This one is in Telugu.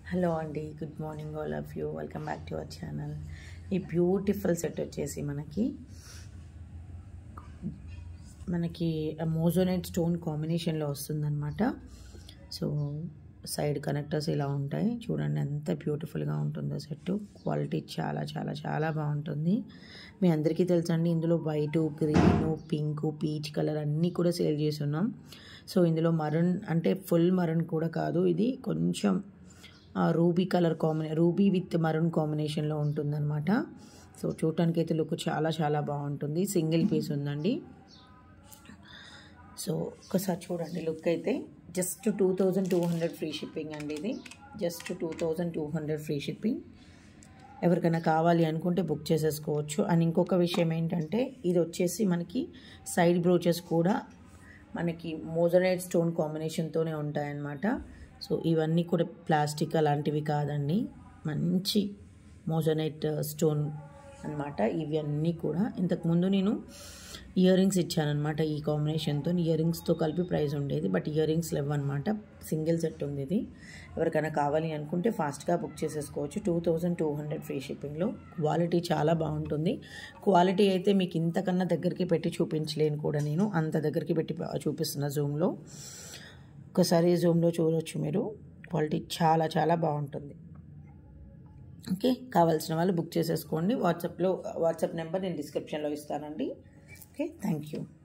హలో అండి good morning all of you welcome back to our channel ఈ బ్యూటిఫుల్ సెట్ వచ్చేసి మనకి మనకి మోజోనైట్ స్టోన్ కాంబినేషన్లో వస్తుందన్నమాట సో సైడ్ కనెక్టర్స్ ఇలా ఉంటాయి చూడండి ఎంత బ్యూటిఫుల్గా ఉంటుందో సెట్ క్వాలిటీ చాలా చాలా చాలా బాగుంటుంది మీ అందరికీ తెలుసండి ఇందులో white green pink peach colour అన్నీ కూడా సేల్ చేస్తున్నాం సో ఇందులో మరూన్ అంటే ఫుల్ మరూన్ కూడా కాదు ఇది కొంచెం రూబీ కలర్ కాంబినే రూబీ విత్ మరూన్ కాంబినేషన్లో ఉంటుందన్నమాట సో చూడటానికి అయితే లుక్ చాలా చాలా బాగుంటుంది సింగిల్ పీస్ ఉందండి సో ఒకసారి చూడండి లుక్ అయితే just two thousand two hundred free shipping అండి ఇది just two thousand two hundred free shipping ఎవరికైనా కావాలి అనుకుంటే బుక్ చేసేసుకోవచ్చు అండ్ ఇంకొక విషయం ఏంటంటే ఇది వచ్చేసి మనకి సైడ్ బ్రోచెస్ కూడా మనకి మోజనైట్ స్టోన్ కాంబినేషన్తోనే ఉంటాయన్నమాట సో ఇవన్నీ కూడా ప్లాస్టిక్ అలాంటివి కాదండి మంచి మోజనైట్ స్టోన్ అనమాట ఇవన్నీ కూడా ఇంతకుముందు నేను ఇయర్ రింగ్స్ ఇచ్చానమాట ఈ కాంబినేషన్తో ఇయర్ రింగ్స్తో కలిపి ప్రైస్ ఉండేది బట్ ఇయర్ రింగ్స్ లేవన్నమాట సింగిల్ సెట్ ఉంది ఇది ఎవరికైనా కావాలి అనుకుంటే ఫాస్ట్గా బుక్ చేసేసుకోవచ్చు two thousand two hundred free షిప్పింగ్లో క్వాలిటీ చాలా బాగుంటుంది క్వాలిటీ అయితే మీకు ఇంతకన్నా దగ్గరికి పెట్టి చూపించలేను కూడా నేను అంత దగ్గరికి పెట్టి చూపిస్తున్న జూమ్లో ఒకసారి జూమ్లో చూడవచ్చు మీరు క్వాలిటీ చాలా చాలా బాగుంటుంది ఓకే కావాల్సిన వాళ్ళు బుక్ చేసేసుకోండి వాట్సాప్లో వాట్సాప్ నెంబర్ నేను డిస్క్రిప్షన్లో ఇస్తానండి ఓకే థ్యాంక్ యూ